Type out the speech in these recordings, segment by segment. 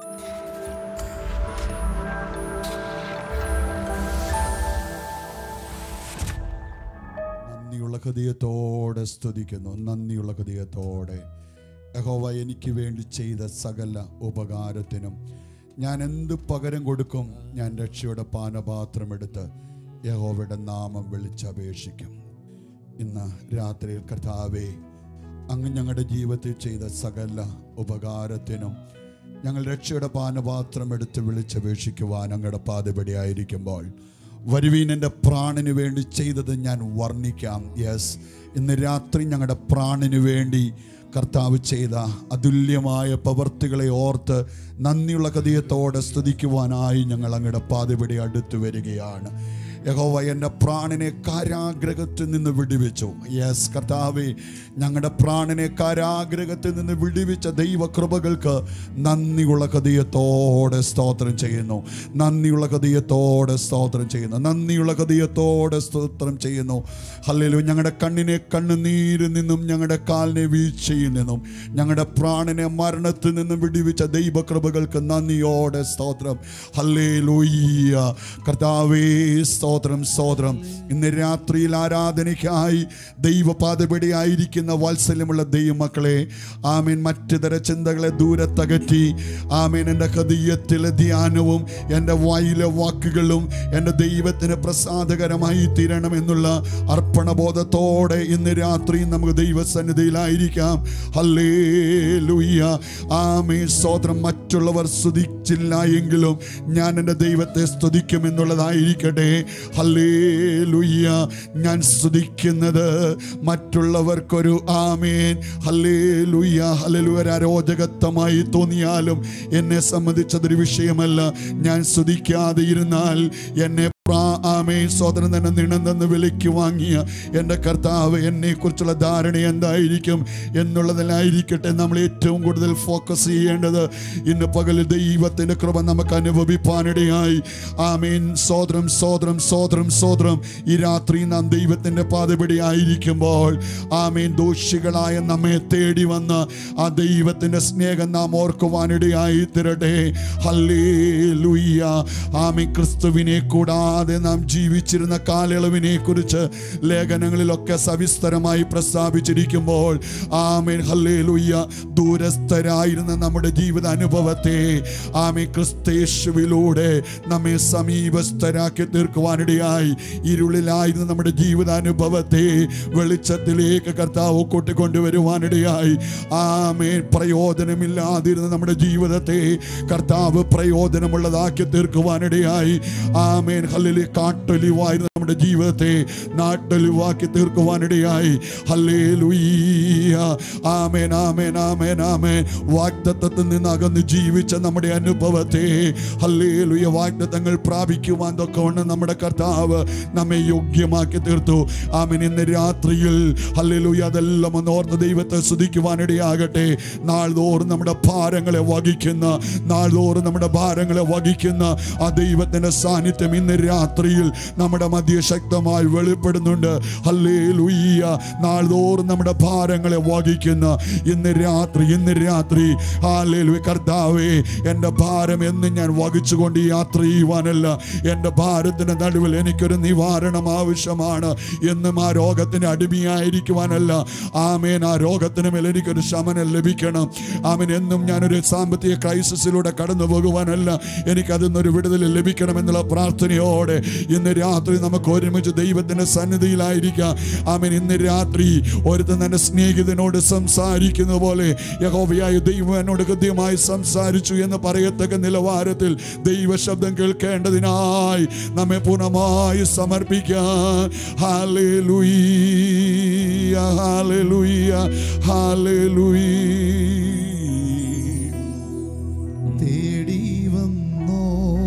നന്ദിയുള്ള ഹൃദയത്തോടെ സ്തുതിക്കുന്നു നന്ദിയുള്ള ഹൃദയത്തോടെ യഹോവ എനിക്ക് വേണ്ടി ചെയ്ത സകല ഉപകാരത്തിനും ഞാൻ എന്ത് പകരം കൊടുക്കും ഞാൻ രക്ഷയുടെ പാനപാത്രമെടുത്ത് യഹോവയുടെ നാമം വിളിച്ചപേക്ഷിക്കും ഇന്ന് രാത്രിയിൽ കർത്താവേ അങ്ങ് ഞങ്ങളുടെ ജീവിതത്തിൽ ചെയ്ത സകല ഉപകാരത്തിനും ഞങ്ങൾ രക്ഷയുടെ പാനപാത്രം എടുത്ത് വിളിച്ചപേക്ഷിക്കുവാൻ അങ്ങയുടെ പാതപടിയായിരിക്കുമ്പോൾ വരുവീൻ എൻ്റെ പ്രാണന് വേണ്ടി ചെയ്തത് ഞാൻ വർണ്ണിക്കാം യെസ് ഇന്ന് രാത്രി ഞങ്ങളുടെ പ്രാണന് വേണ്ടി കർത്താവ് ചെയ്ത അതുല്യമായ പ്രവർത്തികളെ ഓർത്ത് നന്ദിയുള്ള കഥയത്തോടെ സ്തുതിക്കുവാനായി ഞങ്ങൾ അങ്ങയുടെ പാതപടി അടുത്തു വരികയാണ് യഹോവ എൻ്റെ പ്രാണനെ കാരാഗ്രഹത്തിൽ നിന്ന് വിടുവിച്ചു യെസ് കർത്താവെ ഞങ്ങളുടെ പ്രാണനെ കാരാഗ്രഹത്തിൽ നിന്ന് വിടുവിച്ച ദൈവകൃപകൾക്ക് നന്ദിയുള്ള കഥയത്തോടെ സ്തോത്രം ചെയ്യുന്നു നന്ദിയുള്ള കഥയത്തോടെ സ്തോത്രം ചെയ്യുന്നു നന്ദിയുള്ള കഥയത്തോടെ സ്തോത്രം ചെയ്യുന്നു ഹല്ലേലു ഞങ്ങളുടെ കണ്ണിനെ കണ്ണുനീരിൽ നിന്നും ഞങ്ങളുടെ കാലിനെ വീഴ്ചയിൽ നിന്നും ഞങ്ങളുടെ പ്രാണനെ മരണത്തിൽ നിന്നും വിടുവിച്ച ദൈവകൃപകൾക്ക് നന്ദിയോടെ സ്തോത്രം ഹല്ലേ ലൂയ്യ കർത്താവേ സ്തോത്രം സ്തോത്രം ഇന്ന് രാത്രിയിൽ ആരാധനയ്ക്കായി ദൈവപാതപടിയായിരിക്കുന്ന വാത്സല്യമുള്ള ദൈവമക്കളെ ആമീൻ മറ്റു തര ചിന്തകളെ ദൂരത്തകറ്റി ആമീൻ എൻ്റെ ഹൃദയത്തിലെ ധ്യാനവും എൻ്റെ വായിലെ വാക്കുകളും എൻ്റെ ദൈവത്തിന് പ്രസാദകരമായി തീരണമെന്നുള്ള അർപ്പണബോധത്തോടെ ഇന്ന് രാത്രി നമുക്ക് ദൈവസന്നിധിയിലായിരിക്കാം ഹല്ലേ ലൂയ്യ ആമേ സ്തോത്രം മറ്റുള്ളവർ സ്തുതിച്ചില്ല എങ്കിലും ഞാൻ എൻ്റെ ദൈവത്തെ സ്തുതിക്കുമെന്നുള്ളതായിരിക്കട്ടെ ഹല്ലേ ലൂയ്യ ഞാൻ സ്തുതിക്കുന്നത് മറ്റുള്ളവർക്കൊരു ആമേൻ ഹല്ലേ ലൂയ്യ ഹലലു ഒരു അരോചകത്വമായി തോന്നിയാലും എന്നെ സംബന്ധിച്ചതൊരു വിഷയമല്ല ഞാൻ സ്തുതിക്കാതെ ഇരുന്നാൽ എന്നെ പ്രാ- ആമേൻ സോദരൻ തന്നെ നിണന്തെന്ന് വിലയ്ക്ക് വാങ്ങിയ എൻ്റെ കർത്താവ് എന്നെ കുറിച്ചുള്ള ധാരണ എന്തായിരിക്കും എന്നുള്ളതിലായിരിക്കട്ടെ നമ്മൾ ഏറ്റവും കൂടുതൽ ഫോക്കസ് ചെയ്യേണ്ടത് ഇന്ന് പകൽ ദൈവത്തിൻ്റെ കൃപ നമുക്ക് അനുഭവിപ്പാനിടയായി ആമേൻ സോദരം സോദരം സോദരം സോദരം ഈ രാത്രി നാം ദൈവത്തിൻ്റെ പാതപടി ആയിരിക്കുമ്പോൾ ആമേൻ ദോഷികളായ നമ്മെ തേടി വന്ന ആ ദൈവത്തിൻ്റെ സ്നേഹം നാം ഓർക്കുവാനിടയായി തരട്ടെ ഹല്ലേ ലൂയ്യ ആമേ ക്രിസ്തുവിനെ കൂടാതെ നാം ജീവിച്ചിരുന്ന കാലയളവിനെ കുറിച്ച് ലേഖനങ്ങളിലൊക്കെ സവിസ്തരമായി പ്രസ്താവിച്ചിരിക്കുമ്പോൾ ആമേൻ ഹല്ലേ ലൂയ്യ ദൂരസ്ഥരായിരുന്ന നമ്മുടെ ജീവിത അനുഭവത്തെ ആമേ ക്രിസ്തേശുവിലൂടെ നമ്മെ സമീപസ്ഥരാക്കി തീർക്കുവാനിടയായി ഇരുളിലായിരുന്ന നമ്മുടെ ജീവിതാനുഭവത്തെ വെളിച്ചത്തിലേക്ക് കർത്താവ് കൂട്ടിക്കൊണ്ടുവരുവാനിടയായി ആമേൻ പ്രയോജനമില്ലാതിരുന്ന നമ്മുടെ ജീവിതത്തെ കർത്താവ് പ്രയോജനമുള്ളതാക്കി തീർക്കുവാനിടയായി ആമേൻ ഹല്ലേലൂയ കാട്ടൊലിവായിരുന്ന നമ്മുടെ ജീവിതത്തെ നാട്ടൊലിവാക്കി തീർക്കുവാനിടയായി ഹല്ലേലൂയ ആമേൻ ആമേൻ ആമേൻ ആമേൻ വാഗ്ദത്തത്തിൽ നിന്ന് അകന്ന് ജീവിച്ച നമ്മുടെ അനുഭവത്തെ ഹല്ലേലൂയ വാഗ്ദത്തങ്ങൾ പ്രാപിക്കുവാൻ തൊക്കെ നമ്മുടെ കർത്താവ് നമ്മെ യോഗ്യമാക്കി തീർത്തു ആമേൻ ഇന്ന് രാത്രിയിൽ ഹല്ലേലൂയ അതെല്ലാം ഒന്ന് ഓർത്ത് ദൈവത്തെ സ്തുതിക്കുവാനിടയാകട്ടെ നാൾതോറും നമ്മുടെ ഭാരങ്ങളെ വഹിക്കുന്ന നാൾതോറും നമ്മുടെ ഭാരങ്ങളെ വഹിക്കുന്ന ആ ദൈവത്തിന്റെ സാന്നിധ്യം ഇന്ന് രാത്രിയിൽ നമ്മുടെ മധ്യ ശക്തമായി വെളിപ്പെടുന്നുണ്ട് ഹല്ലേ ലുയ്യ നാൾതോറും നമ്മുടെ ഭാരങ്ങളെ വഹിക്കുന്ന ഇന്ന് രാത്രി ഇന്ന് രാത്രി ഹാലേ കർത്താവേ എൻ്റെ ഭാരം എന്ന് ഞാൻ വഹിച്ചുകൊണ്ട് യാത്ര ചെയ്യുവാനല്ല എൻ്റെ ഭാരത്തിന്റെ നടുവിൽ എനിക്കൊരു നിവാരണം ആവശ്യമാണ് എന്നും ആ രോഗത്തിന് അടിമയായിരിക്കുവാനല്ല ആമേൻ ആ രോഗത്തിന് മേൽ എനിക്കൊരു ശമനം ലഭിക്കണം ആമേൻ എന്നും ഞാനൊരു സാമ്പത്തിക ക്രൈസിസിലൂടെ കടന്നു പോകുവാനല്ല എനിക്കതിൽ നിന്നൊരു വിടുതൽ ലഭിക്കണമെന്നുള്ള പ്രാർത്ഥനയോടെ ഇന്ന് രാത്രി നമുക്ക് ഒരുമിച്ച് ദൈവത്തിന്റെ സന്നിധിയിലായിരിക്കാം ആമേൻ ഇന്ന് രാത്രി ഒരുത്തൻ തന്റെ സ്നേഹിതനോട് സംസാരിക്കുന്ന പോലെ യഹോവയായ ദൈവം എന്നോട് കൃത്യമായി സംസാരിച്ചു എന്ന് പറയത്തക്ക നിലവാരത്തിൽ ദൈവശബ്ദം കേൾക്കേണ്ടതിനായി നമ്മെ പൂർണ്ണമായി സമർപ്പിക്കാൻ ഹാലേലൂയ ഹാലേലൂയ ഹാലേലൂയ തേടി വന്നോ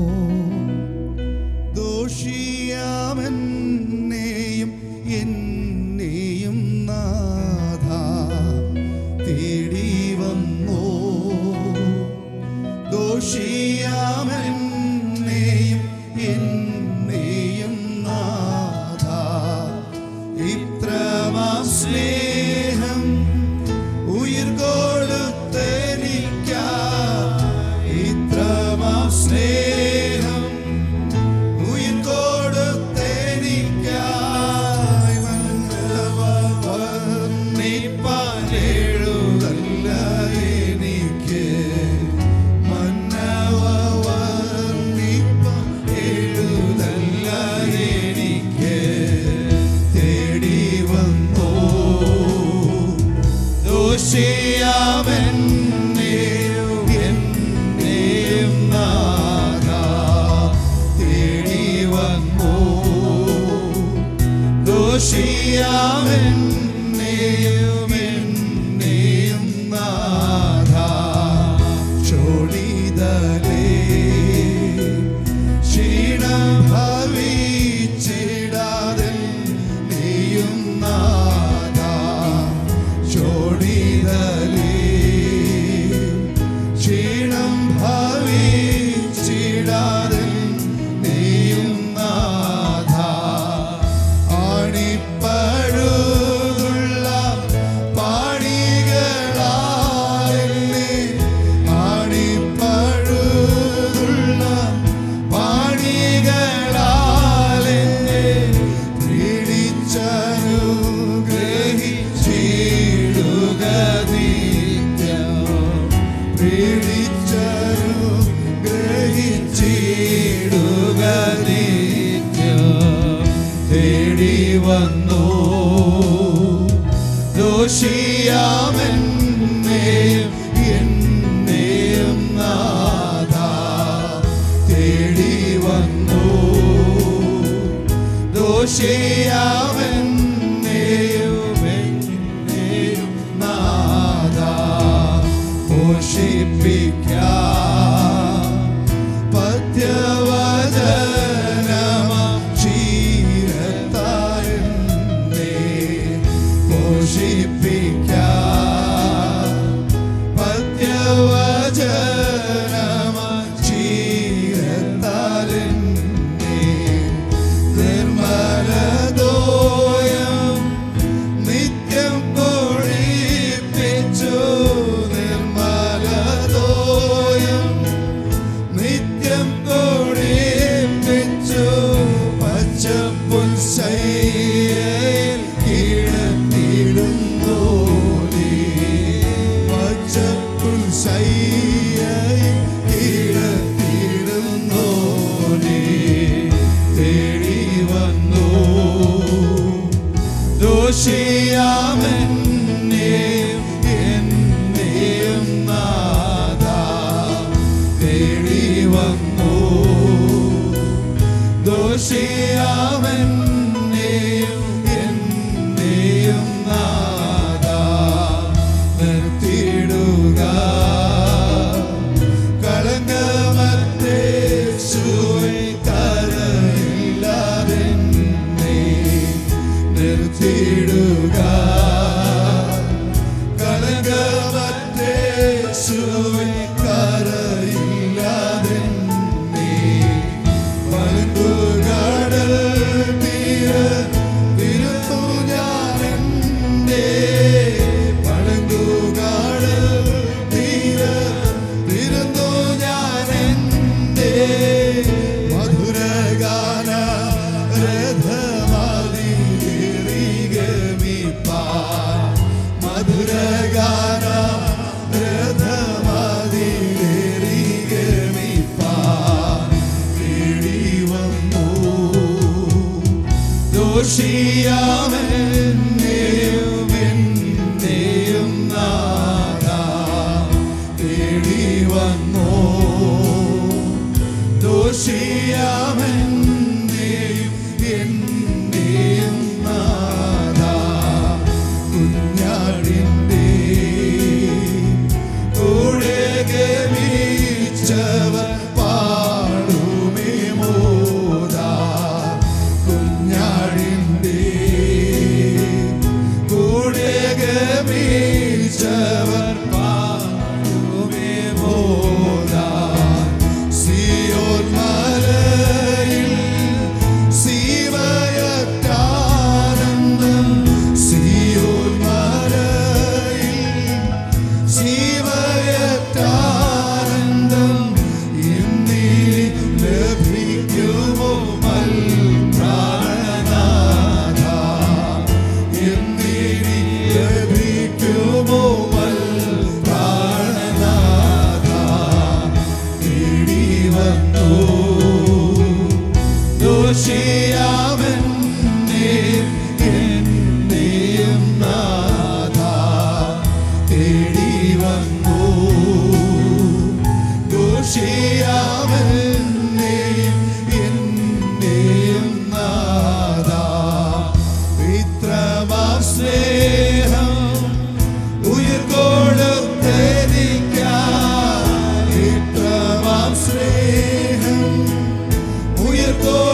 ദോഷിയാമെന്നെയും എന്നെയും നാഥ തേടി വന്നോ ദോഷിയാമെന്നെയും എന്നെയും നാഥ ഇത്രമാം സ്നേഹം ഉയിർ കൊടുത്തെനിക്ക ഇത്ര സ്നേഹം ഉയിർ കൊടുത്തെനിക്കായി വന്നവ വർണ്ണിപ്പാൻ എഴുതല്ല എനിക്ക് മന്നവ വർണ്ണിപ്പാൻ എഴുതല്ല എനിക്ക് തേടി വന്നോ ദോഷിയാമെന്നെയും എന്നെയും നാഥ തേടി വന്നു ദോഷിയാമെന്നെയും എന്നെയും നാഥ ചോടിതലേ ക്ഷീണം ഭവിച്ചിടാതെ നീയും നാഥ ചോടിതലേ ക്ഷീണം ഭവിച്ചിടാതെ നീയും നാഥ ആണിപ്പഴുതുള്ള പാണികളാലെന്നെ ആണിപ്പഴുതുള്ള പാണികളാലെന്നെ പീഡിച്ചനുഗ്രഹിച്ചിടുക നിത്യം പീഡിച്ചനുഗ്രഹിച്ചിടുക നിത്യം തേടി വന്നു ദോഷിയാമെന്നെയും എന്നെയും നാഥ തേടി വന്നു ദോഷിയാമെന്നെയും എന്നെയും നാഥ പോഷിപ്പിക്കാം പദ്യവചനമാം ക്ഷീരത്തായെന്നെ പോഷിപ്പിക്കാം പദ്യവചനമാം ക്ഷീരത്താലെന്നെ നിർമ്മലതോയം നിത്യം പൊഴിപ്പിച്ചു നിർമ്മലതോയം നിത്യം പൊഴിപ്പിച്ചു പച്ചപ്പുൽശയിൽ കിടത്തിടുന്നു നീ പച്ചപ്പുൽശയിൽ കിടത്തിടുന്നു നീ തേടി വന്നു ദോഷിയാമെന്നെയും എന്നെയും നാഥ തേടി വന്നു ദോഷിയാമെന്നെയും എന്നെയും നാഥ നിർത്തിയിടുക കളങ്കമത്തെ സുവൈ കരയില്ലാതെന്നെ നിർത്തിയിടുക കളങ്കമത്തെ സുവൈ കരയില്ലാതെന്നെ വലങ്കുകടൽ തീര തിരുത്തു ഞാനെന്റെ പഴങ്കുകടൽ തീര തിരുത്തു ഞാനെന്റെ മധുരഗാന രഥമതിരിഗമിപ്പാൻ മധുരഗാന രഥമതിരിഗമിപ്പാൻ തേടി വന്നു ദോഷിയാമെന്നെയും എന്നെയും നാഥ തേടി വന്നു ദോഷിയാമെന്നെയും എന്നെയും നാഥ കുഞ്ഞാടിൻ്റെ കൂടെ ഗമിച്ചവർ പാടുമേ മോദാ കുഞ്ഞാടിൻ്റെ കൂടെ ഗമിച്ചവർ പാടുമേ മോദാ സിയോൻ മലയിൽ ക്രൂശിയാമെന്നെയും എന്നെയും നാഥാ ഇത്രമാം സ്നേഹം ഉയർക്കൊടുത്തെനിക്കാൻ ഇത്രമാം സ്നേഹം ഉയർക്കൊടുത്തെനിക്കാൻ